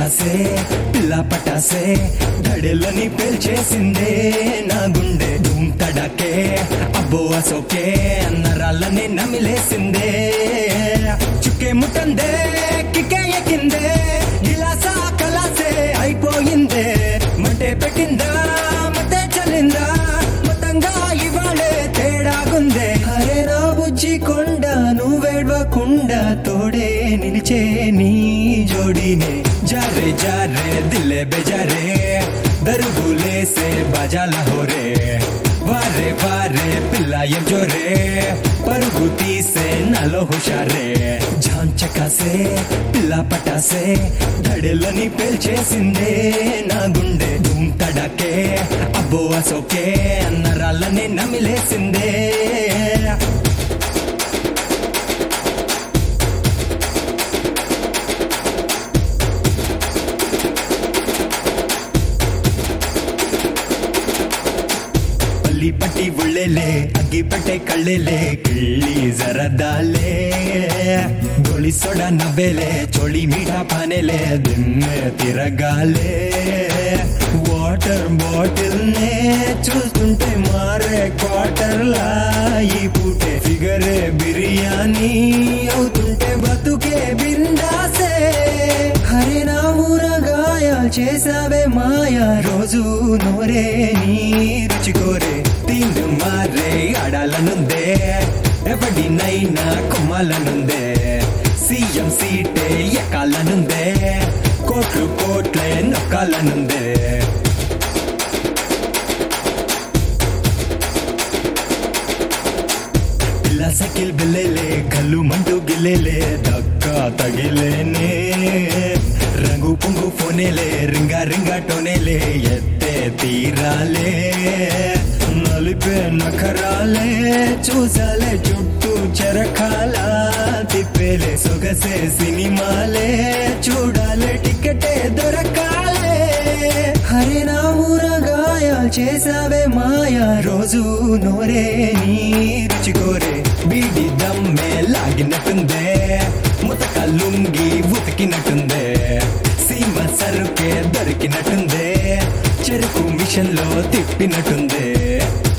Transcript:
కాసే పిల్ల పటాసే ధడెలని పేల్చేసిందే నా గుండె ధూమ్ తడకే అబ్బో అసోకే నరాలని నమిలేసిందే చుక్కే ముట్టందే కికే ఎక్కిందే గిలాసా కలాసే అయిపోయిందే మంటే పెట్టిందా మతే చల్లిందా మొత్తంగా ఇవాళే తేడాగుందే అరే నా బుజ్జి కొండ నువ్వేడ్వకుండా తోడే నిలిచే నీ జోడీనే జారే జారే దిల్లే బెజారే దరుగులేసే బజాల హోరే వారే వారే పిల్ల ఏం జోరే పరుగు తీసే నాలో హుషారే ఝాంచకాసే పిల్ల పటాసే ధడెలని పేల్చేసిందే నా గుండె ధూమ్ తడకే అబ్బో అసోకే నరాలని నమిలేసిందే ಪಲ್ಲಿ ಪಟ್ಟಿ ಒಳ್ಳೆಲೆ ಅಗ್ಗಿ ಪಟ್ಟೆ ಕಳ್ಳೆಲೆ ಕಿಳ್ಳಿ ಜರದಾಲೆ ಗೋಳಿ ಸೊಡ ನಬೆಲೆ ಚೋಳಿ ಮೀಠ ಪಾನೆಲೆ ದಿಮ್ಮೆ తిరగాలే వాటర్ బాటిల్ నే చూస్తుంటే మారే క్వార్టర్ లా ఈ పూటే ఫిగరే బిర్యానీ అవుతుంటే బతుకే బిందాసే హరే నా ఊరగాయ చేసావే మాయా రోజు నోరే నీ రుచి కోరే తిండు మారే ఆడాలనుందే ఎవడినైనా కుమ్మాలనుందే సీఎం సీటే ఎక్కాలనుందే కోట్లు కోట్లే నొక్కాలనుందే పిల్ల సైకిల్ బిల్లెలే కళ్ళు మంటూ గిల్లెలే దక్క తగిలేనే రంగు పొంగు ఫోనేలే రింగా రింగా టోనేలే ఎత్తే తీరాలే నలిపే నఖరాలే చూసాలే చుట్టూ చెరకాల తిప్పేలే సొగసే సినిమాలే చూడాలే టికెటే దొరకాలే హరే నా ఊరగాయ చేసావే మాయా రోజు నోరే నీ రుచి కోరే బీడి దమ్మే లాగినట్టుందే ముతక లుంగి ఉతికినట్టుందే సీమ సరుకే దొరికినట్టుందే చెరుకు మిషన్ లో తిప్పినట్టుందే